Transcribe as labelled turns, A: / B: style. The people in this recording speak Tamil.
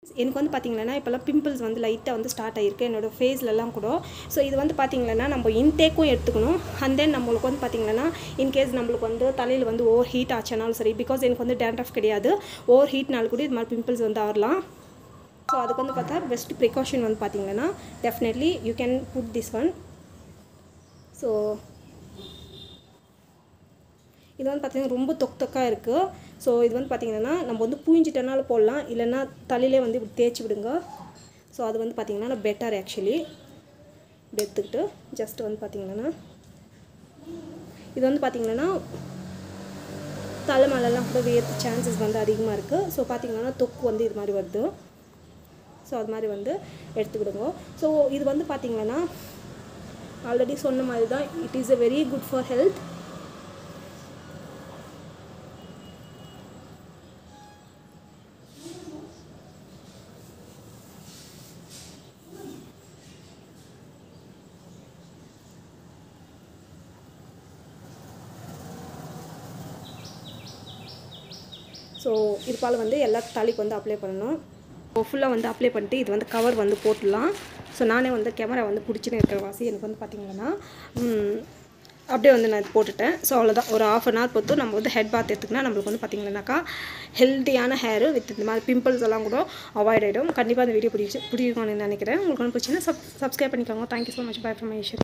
A: எனக்கு வந்து பார்த்திங்கன்னா இப்போல்லாம் பிம்பிள்ஸ் வந்து லைட்டாக வந்து ஸ்டார்ட் ஆகிருக்கு என்னோடய ஃபேஸ்லலாம் கூட ஸோ இது வந்து பார்த்திங்கன்னா நம்ம இன்டேக்கும் எடுத்துக்கணும் அண்ட் தென் நம்மளுக்கு வந்து பார்த்திங்கன்னா இன்கேஸ் நம்மளுக்கு வந்து தலையில் வந்து ஓவர் ஹீட் ஆச்சுனாலும் சரி பிகாஸ் எனக்கு வந்து டேண்ட்ரஃப் கிடையாது ஓவர் ஹீட்னால கூட இது மாதிரி பிம்பிள்ஸ் வந்து ஆறலாம் ஸோ அதுக்கு வந்து பார்த்தா பெஸ்ட் ப்ரிகாஷன் வந்து பார்த்திங்கன்னா definitely you can put this one so இது வந்து பார்த்திங்கன்னா ரொம்ப தொக் தொக்காக இருக்குது ஸோ இது வந்து பார்த்திங்கன்னா நம்ம வந்து பூஞ்சிட்டனாலும் போடலாம் இல்லைன்னா தலையிலே வந்து இப்படி தேய்ச்சி விடுங்க ஸோ அது வந்து பார்த்திங்கன்னா பெட்டர் ஆக்சுவலி இப்படி எடுத்துக்கிட்டு ஜஸ்ட் வந்து பார்த்திங்கன்னா இது வந்து பார்த்திங்கன்னா தலை மேலெல்லாம் கூட வேர்த்து சான்சஸ் வந்து அதிகமாக இருக்குது ஸோ பார்த்திங்கன்னா தொக்கு வந்து இது மாதிரி வருது ஸோ அது மாதிரி வந்து எடுத்துக்கிடுங்க ஸோ இது வந்து பார்த்திங்கன்னா ஆல்ரெடி சொன்ன மாதிரி தான் it is a very good for health so இது போல் வந்து எல்லா தலைக்கு வந்து அப்ளை பண்ணணும் ஃபுல்லாக வந்து அப்ளை பண்ணிட்டு இது வந்து கவர் வந்து போட்டுடலாம் ஸோ நானே வந்து கேமரா வந்து பிடிச்சின்னு இருக்கிற வாசி எனக்கு வந்து பார்த்திங்கன்னா ம், அப்படியே வந்து நான் இது போட்டுட்டேன் ஸோ அவ்வளோதான் ஒரு ஆஃப் அன் ஹவர் பொறுத்து நம்ம வந்து ஹெட் பாத் எடுத்துக்கினா நம்மளுக்கு வந்து பார்த்திங்கன்னாக்கா ஹெல்த்தியான ஹேரு வித் இந்த மாதிரி பிம்பிள்ஸ் எல்லாம் கூட அவாய்ட் ஆகிடும் கண்டிப்பாக அந்த வீடியோ பிடிச்சி பிடிக்கும்னு நினைக்கிறேன் உங்களுக்கு வந்து பிடிச்சின்னா சப் சப்ஸ்கிரைப் பண்ணிக்கோங்க thank you so much bye from Eicher